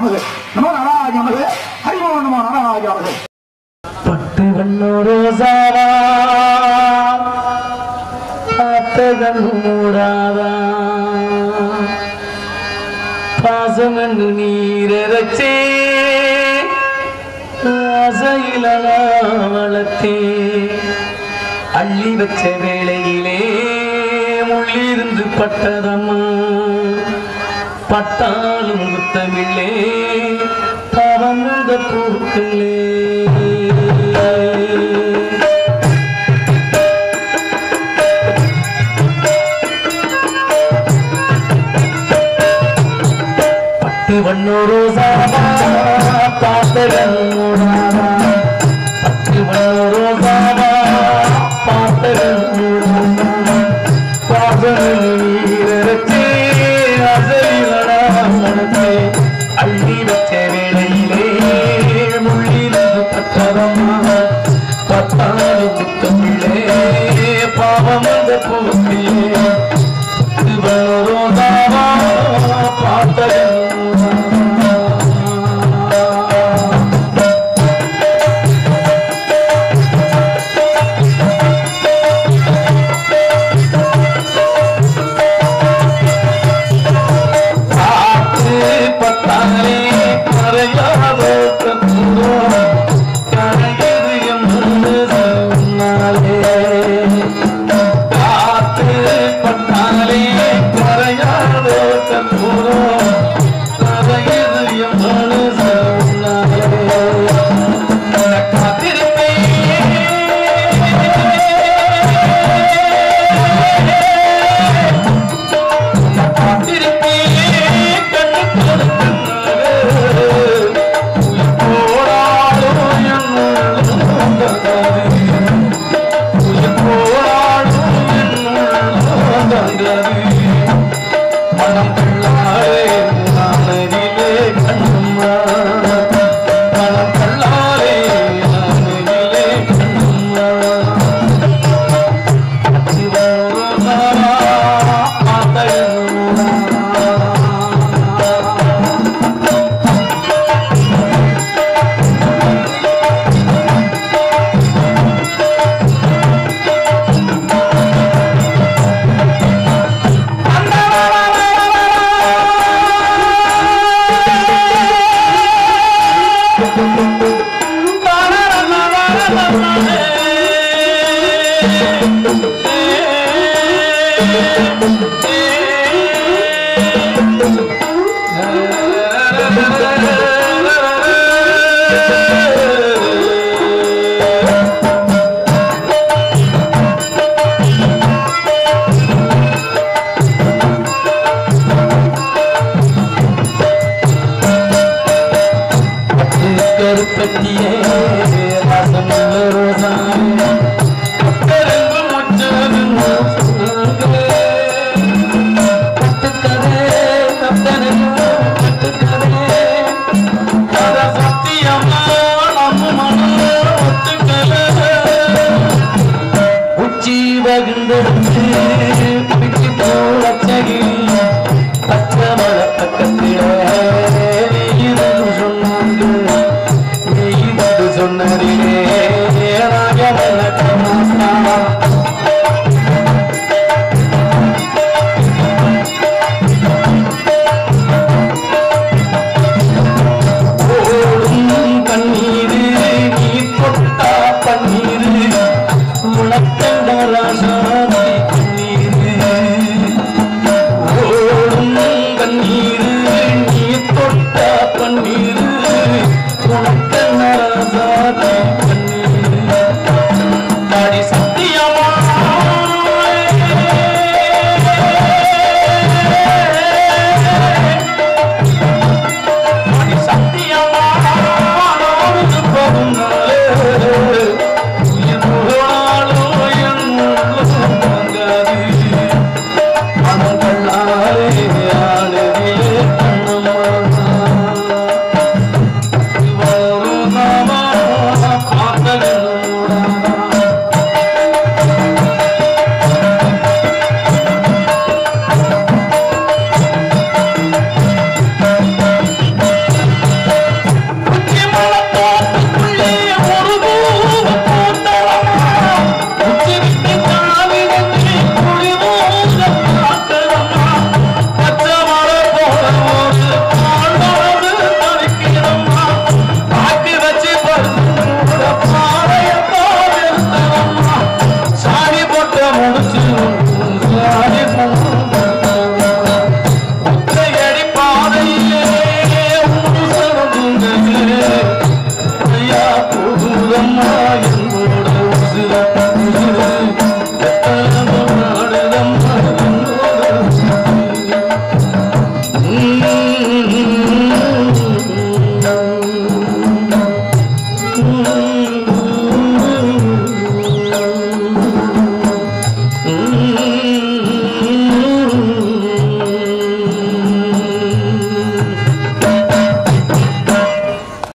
நமது நம நாராஜ நமது ஹரிமோ நம நாராஜ நமது பட்டு கண்ணோரோசாவா பார்த்த கண்ணு மூடாதா பாசமண்ணு நீரச்சே ஆசையில நான் வளர்த்தே அள்ளி வச்ச வேளையிலே முள்ளிருந்து பட்டதம்மா பட்டாலும் குத்தமில்லே பவந்த பூக்களே பட்டு வண்ணோரு சாபா பார்த்தவன் மூடாதா பட்டு வண்ணோரு சாபா பார்த்தவன் மூடாதா பாசனில் நீரச்சே அசையிலடா மனசே அள்ளி வச்ச வேளையிலே முள்ளிருந்து பட்டதம்மா பத்தாறு முத்தமிழே பாவம் அந்த பூத்திலே திருவரோதாவா பார்த்தவன் காத்து பட்டாலே கரையாதோ கந்தூரம் கரையது என்னாலே காத்து பட்டாலே கரையாதோ கந்தூரம் கரையது என்னாலே காத்திருப்பேன் மனம் கள்ளாரே நானதிலே கண்ணும்மா மனம் கள்ளாரே நானதிலே கண்ணும்மா ஏ